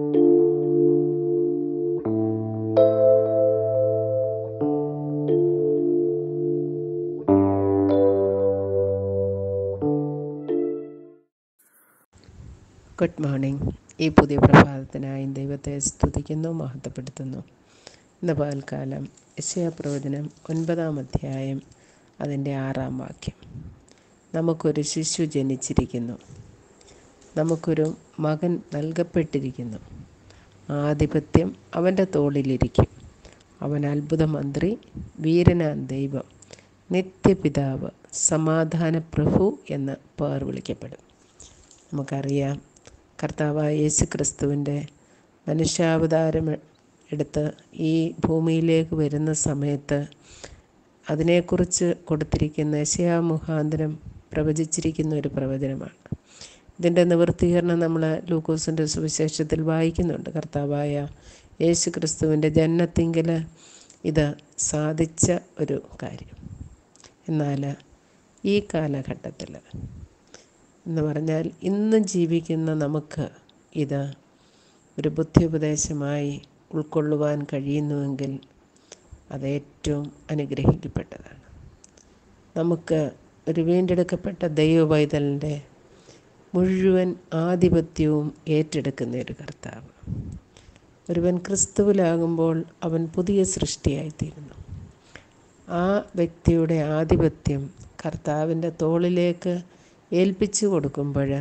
good morning ഈ പുതിയ പ്രഭാതത്തിനായി ദൈവത്തെ സ്തുതിക്കുന്നു മഹത്വപ്പെടുത്തുന്നു ഇന്ന് പകൽക്കാലം യശയ പ്രവചനം ഒൻപതാം അധ്യായം അതിൻ്റെ ആറാം വാക്യം നമുക്കൊരു ശിശു ജനിച്ചിരിക്കുന്നു നമുക്കൊരു മകൻ നൽകപ്പെട്ടിരിക്കുന്നു ആധിപത്യം അവൻ്റെ തോളിലിരിക്കും അവൻ അത്ഭുത മന്ത്രി വീരനാൻ ദൈവം നിത്യപിതാവ് സമാധാന പ്രഭു എന്ന് പേർ വിളിക്കപ്പെടും നമുക്കറിയാം കർത്താവായ യേശു ക്രിസ്തുവിൻ്റെ മനുഷ്യാവതാരം എടുത്ത് ഈ ഭൂമിയിലേക്ക് വരുന്ന സമയത്ത് അതിനെക്കുറിച്ച് കൊടുത്തിരിക്കുന്ന യശയാ മുഖാന്തരം പ്രവചിച്ചിരിക്കുന്ന ഒരു പ്രവചനമാണ് ഇതിൻ്റെ നിവൃത്തീകരണം നമ്മൾ ലൂക്കോസിൻ്റെ സുവിശേഷത്തിൽ വായിക്കുന്നുണ്ട് കർത്താവായ യേശു ക്രിസ്തുവിൻ്റെ ജനനത്തിങ്കിൽ ഇത് സാധിച്ച ഒരു കാര്യം എന്നാൽ ഈ കാലഘട്ടത്തിൽ എന്ന് പറഞ്ഞാൽ ഇന്ന് ജീവിക്കുന്ന നമുക്ക് ഇത് ഒരു ബുദ്ധിയുപദേശമായി ഉൾക്കൊള്ളുവാൻ കഴിയുന്നുവെങ്കിൽ അത് ഏറ്റവും അനുഗ്രഹിക്കപ്പെട്ടതാണ് നമുക്ക് ഒരു വീണ്ടെടുക്കപ്പെട്ട ദൈവവൈതലിൻ്റെ മുഴുവൻ ആധിപത്യവും ഏറ്റെടുക്കുന്ന ഒരു കർത്താവ് ഒരുവൻ ക്രിസ്തുവിലാകുമ്പോൾ അവൻ പുതിയ സൃഷ്ടിയായിത്തീരുന്നു ആ വ്യക്തിയുടെ ആധിപത്യം കർത്താവിൻ്റെ തോളിലേക്ക് ഏൽപ്പിച്ചു കൊടുക്കുമ്പോൾ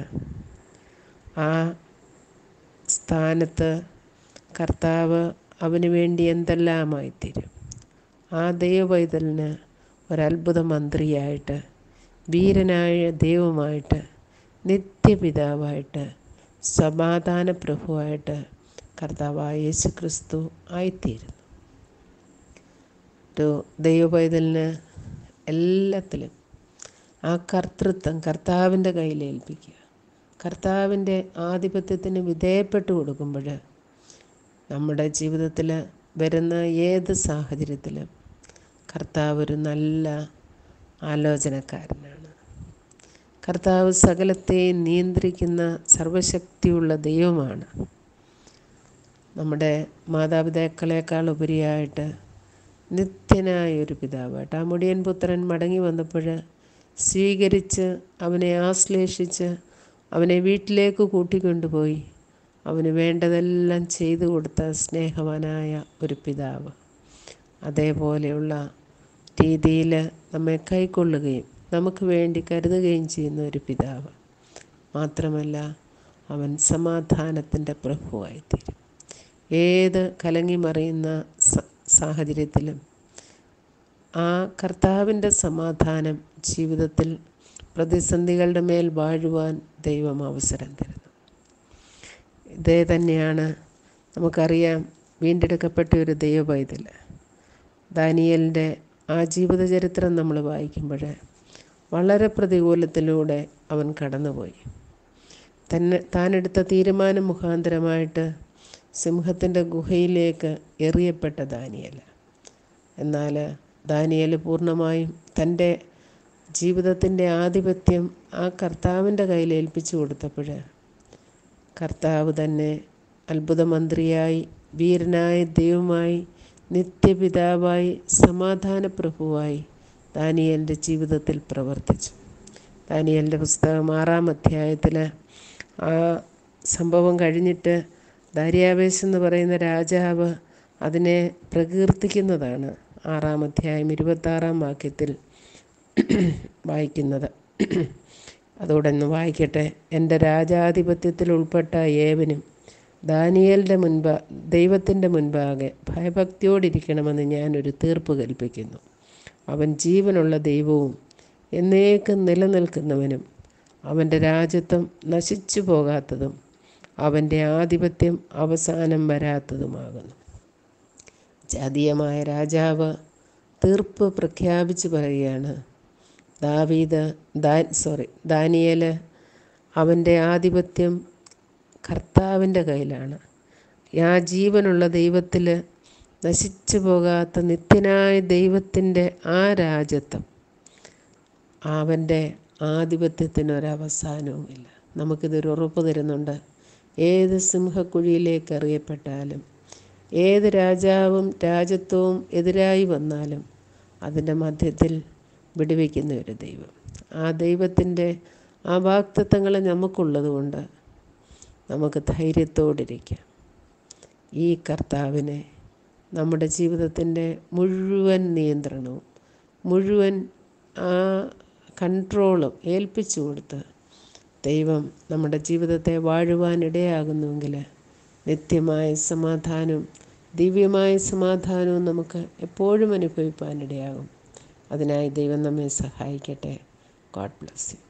ആ സ്ഥാനത്ത് കർത്താവ് അവന് വേണ്ടി എന്തെല്ലാമായിത്തീരും ആ ദൈവവൈതലിന് ഒരത്ഭുത മന്ത്രിയായിട്ട് വീരനായ ദൈവമായിട്ട് നിത്യപിതാവായിട്ട് സമാധാന പ്രഭുവായിട്ട് കർത്താവായ യേശു ക്രിസ്തു ആയിത്തീരുന്നു ഒരു ദൈവപൈതലിന് എല്ലാത്തിലും ആ കർത്തൃത്വം കർത്താവിൻ്റെ കയ്യിൽ ഏൽപ്പിക്കുക കർത്താവിൻ്റെ ആധിപത്യത്തിന് വിധേയപ്പെട്ടു കൊടുക്കുമ്പോൾ നമ്മുടെ ജീവിതത്തിൽ വരുന്ന ഏത് സാഹചര്യത്തിലും കർത്താവ് ഒരു നല്ല ആലോചനക്കാരനാണ് കർത്താവ് സകലത്തെയും നിയന്ത്രിക്കുന്ന സർവശക്തിയുള്ള ദൈവമാണ് നമ്മുടെ മാതാപിതാക്കളെക്കാൾ ഉപരിയായിട്ട് നിത്യനായ ഒരു പിതാവായിട്ട് ആ മുടിയൻ പുത്രൻ മടങ്ങി വന്നപ്പോൾ സ്വീകരിച്ച് അവനെ ആശ്ലേഷിച്ച് അവനെ വീട്ടിലേക്ക് കൂട്ടിക്കൊണ്ടുപോയി അവന് വേണ്ടതെല്ലാം ചെയ്തു കൊടുത്ത സ്നേഹവാനായ ഒരു പിതാവ് അതേപോലെയുള്ള രീതിയിൽ നമ്മെ കൈക്കൊള്ളുകയും നമുക്ക് വേണ്ടി കരുതുകയും ചെയ്യുന്ന ഒരു പിതാവ് മാത്രമല്ല അവൻ സമാധാനത്തിൻ്റെ പ്രഭുവായിത്തീരും ഏത് കലങ്ങി മറിയുന്ന സാഹചര്യത്തിലും ആ കർത്താവിൻ്റെ സമാധാനം ജീവിതത്തിൽ പ്രതിസന്ധികളുടെ മേൽ വാഴുവാൻ ദൈവം അവസരം തരുന്നു ഇതേ തന്നെയാണ് നമുക്കറിയാം വീണ്ടെടുക്കപ്പെട്ട ഒരു ദൈവപൈതൽ ദാനിയലിൻ്റെ ആ ജീവിത ചരിത്രം നമ്മൾ വായിക്കുമ്പോൾ വളരെ പ്രതികൂലത്തിലൂടെ അവൻ കടന്നുപോയി തന്നെ താനെടുത്ത തീരുമാനം മുഖാന്തരമായിട്ട് സിംഹത്തിൻ്റെ ഗുഹയിലേക്ക് എറിയപ്പെട്ട ദാനിയൽ എന്നാൽ ദാനിയൽ പൂർണ്ണമായും തൻ്റെ ജീവിതത്തിൻ്റെ ആധിപത്യം ആ കർത്താവിൻ്റെ കയ്യിൽ ഏൽപ്പിച്ചു കൊടുത്തപ്പോൾ കർത്താവ് തന്നെ അത്ഭുതമന്ത്രിയായി വീരനായ ദൈവമായി നിത്യപിതാവായി സമാധാന പ്രഭുവായി ദാനിയലിൻ്റെ ജീവിതത്തിൽ പ്രവർത്തിച്ചു ദാനിയലിൻ്റെ പുസ്തകം ആറാം അധ്യായത്തിൽ ആ സംഭവം കഴിഞ്ഞിട്ട് ദാര്യാവേശ് എന്ന് പറയുന്ന രാജാവ് അതിനെ പ്രകീർത്തിക്കുന്നതാണ് ആറാം അധ്യായം ഇരുപത്താറാം വാക്യത്തിൽ വായിക്കുന്നത് അതോടെ ഒന്ന് വായിക്കട്ടെ എൻ്റെ രാജാധിപത്യത്തിൽ ഉൾപ്പെട്ട ഏവനും ദാനിയലിൻ്റെ മുൻപ് ദൈവത്തിൻ്റെ മുൻപാകെ ഭയഭക്തിയോടിരിക്കണമെന്ന് ഞാനൊരു തീർപ്പ് കൽപ്പിക്കുന്നു അവൻ ജീവനുള്ള ദൈവവും എന്നേക്കും നിലനിൽക്കുന്നവനും അവൻ്റെ രാജ്യത്വം നശിച്ചു പോകാത്തതും അവൻ്റെ ആധിപത്യം അവസാനം വരാത്തതുമാകുന്നു ജാതീയമായ രാജാവ് തീർപ്പ് പ്രഖ്യാപിച്ച് പറയുകയാണ് ദാവീദ് ദാ സോറി ദാനിയൽ അവൻ്റെ ആധിപത്യം കർത്താവിൻ്റെ കയ്യിലാണ് ആ ജീവനുള്ള ദൈവത്തിൽ നശിച്ചു പോകാത്ത നിത്യനായ ദൈവത്തിൻ്റെ ആ രാജ്യത്വം അവൻ്റെ ആധിപത്യത്തിനൊരവസാനവുമില്ല നമുക്കിതൊരു ഉറപ്പ് തരുന്നുണ്ട് ഏത് സിംഹക്കുഴിയിലേക്ക് എറിയപ്പെട്ടാലും ഏത് രാജാവും രാജ്യത്വവും എതിരായി വന്നാലും അതിൻ്റെ മധ്യത്തിൽ വിടുവിക്കുന്ന ഒരു ദൈവം ആ ദൈവത്തിൻ്റെ ആ വാക്തത്വങ്ങൾ നമുക്കുള്ളതുകൊണ്ട് നമുക്ക് ധൈര്യത്തോടിരിക്കാം ഈ കർത്താവിനെ നമ്മുടെ ജീവിതത്തിൻ്റെ മുഴുവൻ നിയന്ത്രണവും മുഴുവൻ ആ കൺട്രോളും ഏൽപ്പിച്ചു കൊടുത്ത് ദൈവം നമ്മുടെ ജീവിതത്തെ വാഴുവാനിടയാകുന്നുവെങ്കിൽ നിത്യമായ സമാധാനവും ദിവ്യമായ സമാധാനവും നമുക്ക് എപ്പോഴും അനുഭവിപ്പാനിടയാകും അതിനായി ദൈവം നമ്മെ സഹായിക്കട്ടെ ഗോഡ് ബ്ലസ് യു